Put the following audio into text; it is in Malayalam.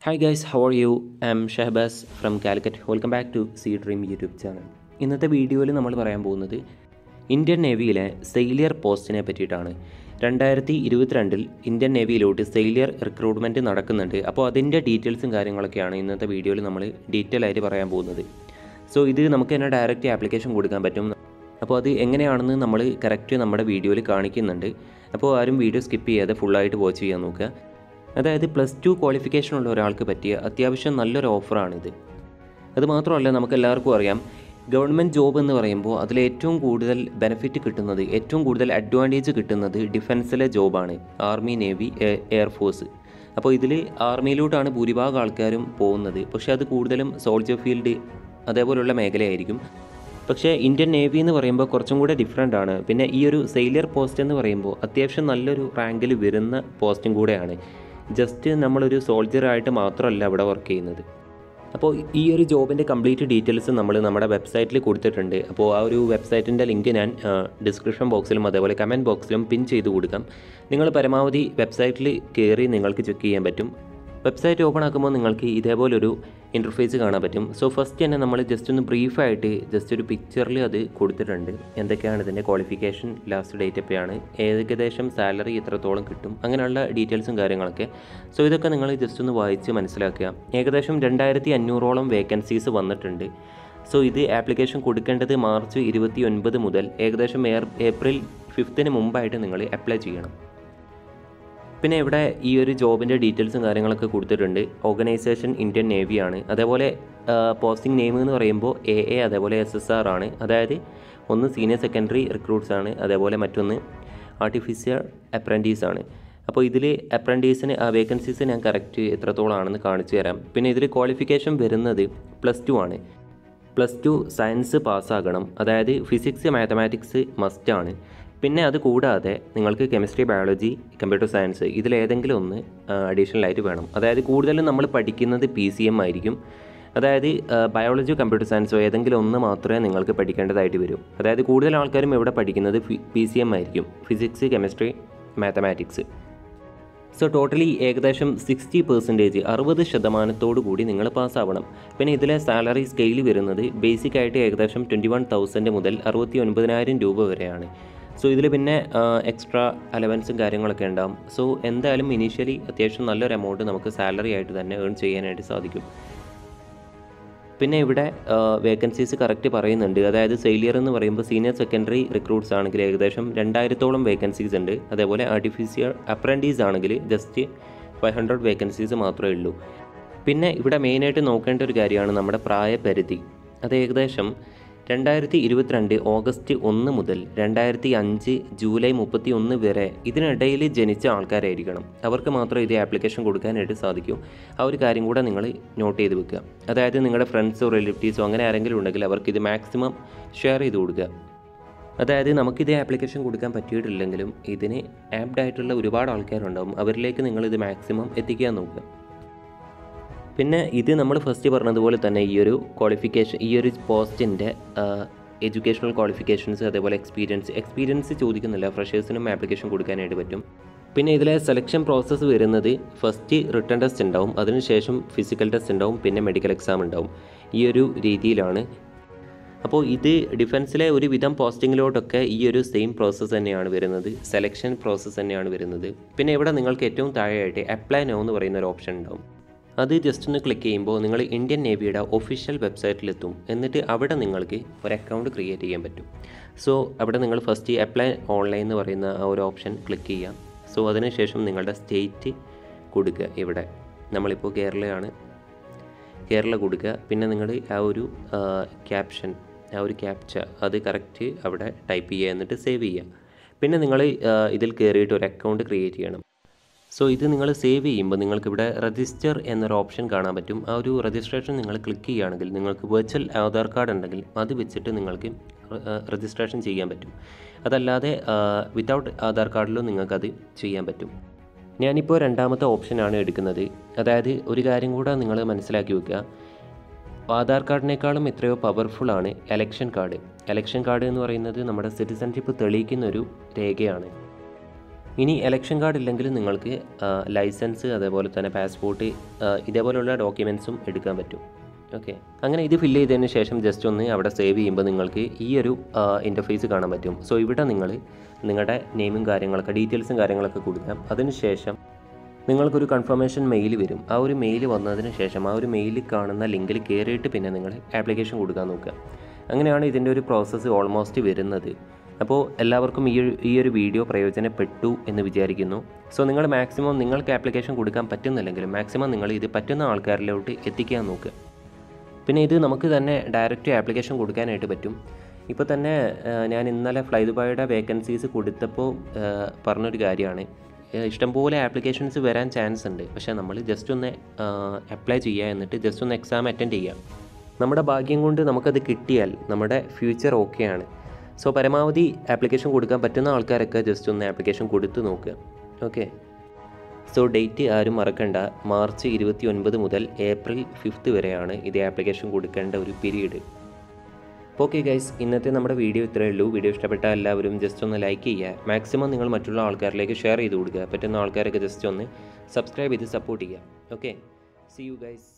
hi guys how are you I'm Shahabas from Calicut welcome back to C Dream YouTube channel ഇന്നത്തെ വീഡിയോയിൽ നമ്മൾ പറയാൻ പോകുന്നത് ഇന്ത്യൻ നേവിയിലെ സെയിലിയർ പോസ്റ്റിനെ പറ്റിയിട്ടാണ് രണ്ടായിരത്തി ഇരുപത്തിരണ്ടിൽ ഇന്ത്യൻ നേവിയിലോട്ട് സെയിലിയർ റിക്രൂട്ട്മെൻറ്റ് നടക്കുന്നുണ്ട് അപ്പോൾ അതിൻ്റെ ഡീറ്റെയിൽസും കാര്യങ്ങളൊക്കെയാണ് ഇന്നത്തെ വീഡിയോയിൽ നമ്മൾ ഡീറ്റെയിൽ ആയിട്ട് പറയാൻ പോകുന്നത് സോ ഇത് നമുക്ക് തന്നെ ഡയറക്റ്റ് ആപ്ലിക്കേഷൻ കൊടുക്കാൻ പറ്റും അപ്പോൾ അത് എങ്ങനെയാണെന്ന് നമ്മൾ കറക്റ്റ് നമ്മുടെ വീഡിയോയിൽ കാണിക്കുന്നുണ്ട് അപ്പോൾ ആരും വീഡിയോ സ്കിപ്പ് ചെയ്യാതെ ഫുള്ളായിട്ട് വാച്ച് ചെയ്യാൻ നോക്കുക അതായത് പ്ലസ് ടു ക്വാളിഫിക്കേഷൻ ഉള്ള ഒരാൾക്ക് പറ്റിയ അത്യാവശ്യം നല്ലൊരു ഓഫറാണിത് അത് മാത്രമല്ല നമുക്ക് എല്ലാവർക്കും അറിയാം ഗവൺമെൻറ് ജോബ് എന്ന് പറയുമ്പോൾ അതിൽ ഏറ്റവും കൂടുതൽ ബെനിഫിറ്റ് കിട്ടുന്നത് ഏറ്റവും കൂടുതൽ അഡ്വാൻറ്റേജ് കിട്ടുന്നത് ഡിഫൻസിലെ ജോബാണ് ആർമി നേവി എയർഫോഴ്സ് അപ്പോൾ ഇതിൽ ആർമിയിലോട്ടാണ് ഭൂരിഭാഗം ആൾക്കാരും പോകുന്നത് പക്ഷേ അത് കൂടുതലും സോൾജർ ഫീൽഡ് അതേപോലുള്ള മേഖലയായിരിക്കും പക്ഷേ ഇന്ത്യൻ നേവി എന്ന് പറയുമ്പോൾ കുറച്ചും കൂടെ ഡിഫറെൻ്റ് ആണ് പിന്നെ ഈ ഒരു സെയിലിയർ പോസ്റ്റ് എന്ന് പറയുമ്പോൾ അത്യാവശ്യം നല്ലൊരു റാങ്കിൽ വരുന്ന പോസ്റ്റും കൂടെയാണ് ജസ്റ്റ് നമ്മളൊരു സോൾജറായിട്ട് മാത്രമല്ല അവിടെ വർക്ക് ചെയ്യുന്നത് അപ്പോൾ ഈ ഒരു ജോബിൻ്റെ കംപ്ലീറ്റ് ഡീറ്റെയിൽസ് നമ്മൾ നമ്മുടെ വെബ്സൈറ്റിൽ കൊടുത്തിട്ടുണ്ട് അപ്പോൾ ആ ഒരു വെബ്സൈറ്റിൻ്റെ ലിങ്ക് ഞാൻ ഡിസ്ക്രിപ്ഷൻ ബോക്സിലും അതേപോലെ കമൻറ്റ് ബോക്സിലും പിൻ ചെയ്ത് കൊടുക്കാം നിങ്ങൾ പരമാവധി വെബ്സൈറ്റിൽ കയറി നിങ്ങൾക്ക് ചെക്ക് ചെയ്യാൻ പറ്റും വെബ്സൈറ്റ് ഓപ്പൺ ആക്കുമ്പോൾ നിങ്ങൾക്ക് ഇതേപോലൊരു ഇൻ്റർഫേസ് കാണാൻ പറ്റും സോ ഫസ്റ്റ് തന്നെ നമ്മൾ ജസ്റ്റ് ഒന്ന് ബ്രീഫായിട്ട് ജസ്റ്റ് ഒരു പിക്ചറിൽ അത് കൊടുത്തിട്ടുണ്ട് എന്തൊക്കെയാണ് ഇതിൻ്റെ ക്വാളിഫിക്കേഷൻ ലാസ്റ്റ് ഡേറ്റ് എപ്പോഴാണ് ഏകദേശം സാലറി എത്രത്തോളം കിട്ടും അങ്ങനെയുള്ള ഡീറ്റെയിൽസും കാര്യങ്ങളൊക്കെ സോ ഇതൊക്കെ നിങ്ങൾ ജസ്റ്റ് ഒന്ന് വായിച്ച് മനസ്സിലാക്കുക ഏകദേശം രണ്ടായിരത്തി അഞ്ഞൂറോളം വേക്കൻസീസ് വന്നിട്ടുണ്ട് സോ ഇത് ആപ്ലിക്കേഷൻ കൊടുക്കേണ്ടത് മാർച്ച് ഇരുപത്തി ഒൻപത് മുതൽ ഏകദേശം ഏപ്രിൽ ഫിഫ്ത്തിന് മുമ്പായിട്ട് നിങ്ങൾ അപ്ലൈ ചെയ്യണം പിന്നെ ഇവിടെ ഈ ഒരു ജോബിൻ്റെ ഡീറ്റെയിൽസും കാര്യങ്ങളൊക്കെ കൊടുത്തിട്ടുണ്ട് ഓർഗനൈസേഷൻ ഇന്ത്യൻ നേവിയാണ് അതേപോലെ പോസ്റ്റിംഗ് നെയിം എന്ന് പറയുമ്പോൾ എ എ അതേപോലെ എസ് എസ് ആർ ആണ് അതായത് ഒന്ന് സീനിയർ സെക്കൻഡറി റിക്രൂട്ട്സ് ആണ് അതേപോലെ മറ്റൊന്ന് ആർട്ടിഫിഷ്യൽ അപ്രൻറ്റീസ് ആണ് അപ്പോൾ ഇതിൽ അപ്രൻറ്റീസിന് ആ വേക്കൻസീസ് ഞാൻ കറക്റ്റ് എത്രത്തോളം ആണെന്ന് കാണിച്ചു തരാം പിന്നെ ഇതിൽ ക്വാളിഫിക്കേഷൻ വരുന്നത് പ്ലസ് ടു ആണ് പ്ലസ് ടു സയൻസ് പാസ്സാകണം അതായത് ഫിസിക്സ് മാത്തമാറ്റിക്സ് മസ്റ്റാണ് പിന്നെ അത് കൂടാതെ നിങ്ങൾക്ക് കെമിസ്ട്രി ബയോളജി കമ്പ്യൂട്ടർ സയൻസ് ഇതിലേതെങ്കിലും ഒന്ന് അഡീഷണൽ ആയിട്ട് വേണം അതായത് കൂടുതലും നമ്മൾ പഠിക്കുന്നത് പി സി എം ആയിരിക്കും അതായത് ബയോളജി കമ്പ്യൂട്ടർ സയൻസോ ഏതെങ്കിലും ഒന്ന് മാത്രമേ നിങ്ങൾക്ക് പഠിക്കേണ്ടതായിട്ട് വരൂ അതായത് കൂടുതൽ ആൾക്കാരും ഇവിടെ പഠിക്കുന്നത് പി സി എം ആയിരിക്കും physics chemistry mathematics so totally ഏകദേശം സിക്സ്റ്റി പെർസെൻറ്റേജ് അറുപത് ശതമാനത്തോടു കൂടി നിങ്ങൾ പാസ്സാവണം പിന്നെ ഇതിലെ സാലറി സ്കെയിൽ വരുന്നത് ബേസിക് ആയിട്ട് ഏകദേശം ട്വൻറ്റി വൺ തൗസൻഡ് മുതൽ അറുപത്തി ഒൻപതിനായിരം രൂപ വരെയാണ് സോ ഇതിൽ പിന്നെ എക്സ്ട്രാ അലവൻസും കാര്യങ്ങളൊക്കെ ഉണ്ടാവും സോ എന്തായാലും ഇനീഷ്യലി അത്യാവശ്യം നല്ലൊരു എമൗണ്ട് നമുക്ക് സാലറി ആയിട്ട് തന്നെ ഏൺ ചെയ്യാനായിട്ട് സാധിക്കും പിന്നെ ഇവിടെ വേക്കൻസീസ് കറക്റ്റ് പറയുന്നുണ്ട് അതായത് സെയിലിയർ എന്ന് പറയുമ്പോൾ സീനിയർ സെക്കൻഡറി റിക്രൂട്ട്സ് ആണെങ്കിൽ ഏകദേശം രണ്ടായിരത്തോളം വേക്കൻസീസ് ഉണ്ട് അതേപോലെ ആർട്ടിഫിഷ്യൽ അപ്രൻറ്റീസ് ആണെങ്കിൽ ജസ്റ്റ് ഫൈവ് ഹൺഡ്രഡ് വേക്കൻസീസ് മാത്രമേ ഉള്ളൂ പിന്നെ ഇവിടെ മെയിനായിട്ട് നോക്കേണ്ട ഒരു കാര്യമാണ് നമ്മുടെ പ്രായപരിധി അത് ഏകദേശം രണ്ടായിരത്തി ഇരുപത്തിരണ്ട് ഓഗസ്റ്റ് ഒന്ന് മുതൽ രണ്ടായിരത്തി അഞ്ച് ജൂലൈ മുപ്പത്തി ഒന്ന് വരെ ഇതിനിടയിൽ ജനിച്ച ആൾക്കാരായിരിക്കണം അവർക്ക് മാത്രമേ ഇത് ആപ്ലിക്കേഷൻ കൊടുക്കാനായിട്ട് സാധിക്കൂ ആ ഒരു കാര്യം കൂടെ നിങ്ങൾ നോട്ട് ചെയ്ത് വെക്കുക അതായത് നിങ്ങളുടെ ഫ്രണ്ട്സോ റിലേറ്റീവ്സോ അങ്ങനെ ആരെങ്കിലും ഉണ്ടെങ്കിൽ അവർക്ക് ഇത് മാക്സിമം ഷെയർ ചെയ്ത് കൊടുക്കുക അതായത് നമുക്കിത് ആപ്ലിക്കേഷൻ കൊടുക്കാൻ പറ്റിയിട്ടില്ലെങ്കിലും ഇതിന് ആപ്ഡ് ആയിട്ടുള്ള ഒരുപാട് ആൾക്കാരുണ്ടാവും അവരിലേക്ക് നിങ്ങളിത് മാക്സിമം എത്തിക്കാൻ നോക്കുക പിന്നെ ഇത് നമ്മൾ ഫസ്റ്റ് പറഞ്ഞതുപോലെ തന്നെ ഈ ഒരു ക്വാളിഫിക്കേഷൻ ഈ ഒരു പോസ്റ്റിൻ്റെ എഡ്യൂക്കേഷണൽ ക്വാളിഫിക്കേഷൻസ് അതേപോലെ എക്സ്പീരിയൻസ് എക്സ്പീരിയൻസ് ചോദിക്കുന്നില്ല ഫ്രഷേഴ്സിനും ആപ്ലിക്കേഷൻ കൊടുക്കാനായിട്ട് പറ്റും പിന്നെ ഇതിലെ സെലക്ഷൻ പ്രോസസ്സ് വരുന്നത് ഫസ്റ്റ് റിട്ടേൺ ടെസ്റ്റ് ഉണ്ടാവും അതിനുശേഷം ഫിസിക്കൽ ടെസ്റ്റ് ഉണ്ടാവും പിന്നെ മെഡിക്കൽ എക്സാം ഉണ്ടാവും ഈ ഒരു രീതിയിലാണ് അപ്പോൾ ഇത് ഡിഫൻസിലെ ഒരു വിധം പോസ്റ്റിങ്ങിലോട്ടൊക്കെ ഈ ഒരു സെയിം പ്രോസസ്സ് തന്നെയാണ് വരുന്നത് സെലക്ഷൻ പ്രോസസ്സ് തന്നെയാണ് വരുന്നത് പിന്നെ ഇവിടെ നിങ്ങൾക്ക് ഏറ്റവും താഴെയായിട്ട് അപ്ലൈ നോ എന്ന് പറയുന്ന ഒരു ഓപ്ഷൻ ഉണ്ടാവും അത് ജസ്റ്റ് ഒന്ന് ക്ലിക്ക് ചെയ്യുമ്പോൾ നിങ്ങൾ ഇന്ത്യൻ നേവിയുടെ ഒഫീഷ്യൽ വെബ്സൈറ്റിലെത്തും എന്നിട്ട് അവിടെ നിങ്ങൾക്ക് ഒരു അക്കൗണ്ട് ക്രിയേറ്റ് ചെയ്യാൻ പറ്റും സോ അവിടെ നിങ്ങൾ ഫസ്റ്റ് അപ്ലൈ ഓൺലൈൻ എന്ന് പറയുന്ന ആ ഒരു ഓപ്ഷൻ ക്ലിക്ക് ചെയ്യാം സോ അതിനുശേഷം നിങ്ങളുടെ സ്റ്റേറ്റ് കൊടുക്കുക ഇവിടെ നമ്മളിപ്പോൾ കേരളയാണ് കേരള കൊടുക്കുക പിന്നെ നിങ്ങൾ ആ ഒരു ക്യാപ്ഷൻ ആ ഒരു ക്യാപ്ച അത് കറക്റ്റ് അവിടെ ടൈപ്പ് ചെയ്യുക എന്നിട്ട് സേവ് ചെയ്യുക പിന്നെ നിങ്ങൾ ഇതിൽ കയറിയിട്ട് ഒരു അക്കൗണ്ട് ക്രിയേറ്റ് ചെയ്യണം സോ ഇത് നിങ്ങൾ സേവ് ചെയ്യുമ്പോൾ നിങ്ങൾക്ക് ഇവിടെ രജിസ്റ്റർ എന്നൊരു ഓപ്ഷൻ കാണാൻ പറ്റും ആ ഒരു രജിസ്ട്രേഷൻ നിങ്ങൾ ക്ലിക്ക് ചെയ്യുകയാണെങ്കിൽ നിങ്ങൾക്ക് വെർച്വൽ ആധാർ കാർഡ് ഉണ്ടെങ്കിൽ അത് വെച്ചിട്ട് നിങ്ങൾക്ക് രജിസ്ട്രേഷൻ ചെയ്യാൻ പറ്റും അതല്ലാതെ വിത്തൗട്ട് ആധാർ കാർഡിലും നിങ്ങൾക്കത് ചെയ്യാൻ പറ്റും ഞാനിപ്പോൾ രണ്ടാമത്തെ ഓപ്ഷനാണ് എടുക്കുന്നത് അതായത് ഒരു കാര്യം കൂടെ നിങ്ങൾ മനസ്സിലാക്കി വെക്കുക ആധാർ കാർഡിനേക്കാളും എത്രയോ പവർഫുൾ ആണ് എലക്ഷൻ കാർഡ് എലക്ഷൻ കാർഡ് എന്ന് പറയുന്നത് നമ്മുടെ സിറ്റിസൺഷിപ്പ് തെളിയിക്കുന്ന ഒരു രേഖയാണ് ഇനി ഇലക്ഷൻ കാർഡ് ഇല്ലെങ്കിൽ നിങ്ങൾക്ക് ലൈസൻസ് അതേപോലെ തന്നെ പാസ്പോർട്ട് ഇതേപോലെയുള്ള ഡോക്യുമെൻസും എടുക്കാൻ പറ്റും ഓക്കെ അങ്ങനെ ഇത് ഫില്ല് ചെയ്തതിന് ശേഷം ജസ്റ്റ് ഒന്ന് അവിടെ സേവ് ചെയ്യുമ്പോൾ നിങ്ങൾക്ക് ഈ ഒരു ഇൻ്റർഫേസ് കാണാൻ പറ്റും സോ ഇവിടെ നിങ്ങൾ നിങ്ങളുടെ നെയിമും കാര്യങ്ങളൊക്കെ ഡീറ്റെയിൽസും കാര്യങ്ങളൊക്കെ കൊടുക്കാം അതിനുശേഷം നിങ്ങൾക്കൊരു കൺഫർമേഷൻ മെയിൽ വരും ആ ഒരു മെയിൽ വന്നതിന് ശേഷം ആ ഒരു മെയിലിൽ കാണുന്ന ലിങ്കിൽ കയറിയിട്ട് പിന്നെ നിങ്ങൾ ആപ്ലിക്കേഷൻ കൊടുക്കാൻ നോക്കുക അങ്ങനെയാണ് ഇതിൻ്റെ ഒരു പ്രോസസ്സ് ഓൾമോസ്റ്റ് വരുന്നത് അപ്പോൾ എല്ലാവർക്കും ഈ ഒരു ഈ ഒരു വീഡിയോ പ്രയോജനപ്പെട്ടു എന്ന് വിചാരിക്കുന്നു സോ നിങ്ങൾ മാക്സിമം നിങ്ങൾക്ക് ആപ്ലിക്കേഷൻ കൊടുക്കാൻ പറ്റുന്നില്ലെങ്കിലും മാക്സിമം നിങ്ങൾ ഇത് പറ്റുന്ന ആൾക്കാരിലോട്ട് എത്തിക്കാൻ നോക്കുക പിന്നെ ഇത് നമുക്ക് തന്നെ ഡയറക്റ്റ് ആപ്ലിക്കേഷൻ കൊടുക്കാനായിട്ട് പറ്റും ഇപ്പോൾ തന്നെ ആ, ഞാൻ ഇന്നലെ ഫ്ലൈ ദുബായിയുടെ വേക്കൻസീസ് കൊടുത്തപ്പോൾ ആ, പറഞ്ഞൊരു കാര്യമാണ് ആ, ഇഷ്ടംപോലെ ആപ്ലിക്കേഷൻസ് വരാൻ ചാൻസ് ഉണ്ട് പക്ഷേ നമ്മൾ ജസ്റ്റ് ഒന്ന് അപ്ലൈ ചെയ്യുക എന്നിട്ട് ജസ്റ്റ് ഒന്ന് എക്സാം അറ്റൻഡ് ചെയ്യുക നമ്മുടെ ഭാഗ്യം കൊണ്ട് നമുക്കത് കിട്ടിയാൽ നമ്മുടെ ഫ്യൂച്ചർ ഓക്കെയാണ് സോ പരമാവധി ആപ്ലിക്കേഷൻ കൊടുക്കാൻ പറ്റുന്ന ആൾക്കാരൊക്കെ ജസ്റ്റ് ഒന്ന് ആപ്ലിക്കേഷൻ കൊടുത്ത് നോക്കുക ഓക്കെ സോ ഡേറ്റ് ആരും മറക്കണ്ട മാർച്ച് ഇരുപത്തി ഒൻപത് മുതൽ ഏപ്രിൽ ഫിഫ്ത്ത് വരെയാണ് ഇത് ആപ്ലിക്കേഷൻ കൊടുക്കേണ്ട ഒരു പീരീഡ് ഓക്കെ ഗൈസ് ഇന്നത്തെ നമ്മുടെ വീഡിയോ ഇത്രയേ ഉള്ളൂ വീഡിയോ ഇഷ്ടപ്പെട്ട എല്ലാവരും ജസ്റ്റ് ഒന്ന് ലൈക്ക് ചെയ്യുക മാക്സിമം നിങ്ങൾ മറ്റുള്ള ആൾക്കാരിലേക്ക് ഷെയർ ചെയ്ത് കൊടുക്കുക പറ്റുന്ന ആൾക്കാരൊക്കെ ജസ്റ്റ് ഒന്ന് സബ്സ്ക്രൈബ് ചെയ്ത് സപ്പോർട്ട് ചെയ്യുക ഓക്കെ സി യു ഗൈസ്